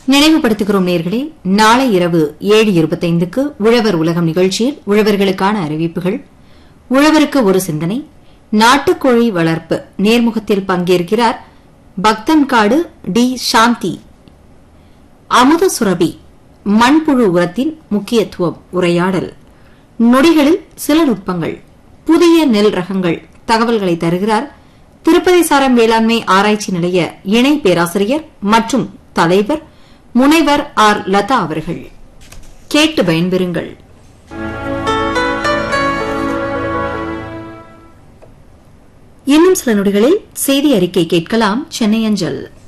நினைவுபடுத்துகிறோம் நேர்களே நாளை இரவு ஏழு இருபத்தைந்துக்கு உழவர் உலகம் நிகழ்ச்சியில் உழவர்களுக்கான அறிவிப்புகள் உழவருக்கு ஒரு சிந்தனை நாட்டுக்கோழி வளர்ப்பு நேர்முகத்தில் பங்கேற்கிறார் பக்தன்காடு டி சாந்தி அமுத சுரபி மண்புழு உரத்தின் முக்கியத்துவம் உரையாடல் நொடிகளில் சில நுட்பங்கள் புதிய நெல் ரகங்கள் தகவல்களை தருகிறார் திருப்பதி சாரம் வேளாண்மை ஆராய்ச்சி நிலைய இணை பேராசிரியர் மற்றும் தலைவர் முனைவர் ஆர் லதா அவர்கள் கேட்டு பயன்பெறுங்கள் இன்னும் சில நொடிகளில் செய்தி அறிக்கை கேட்கலாம் சென்னை அஞ்சல்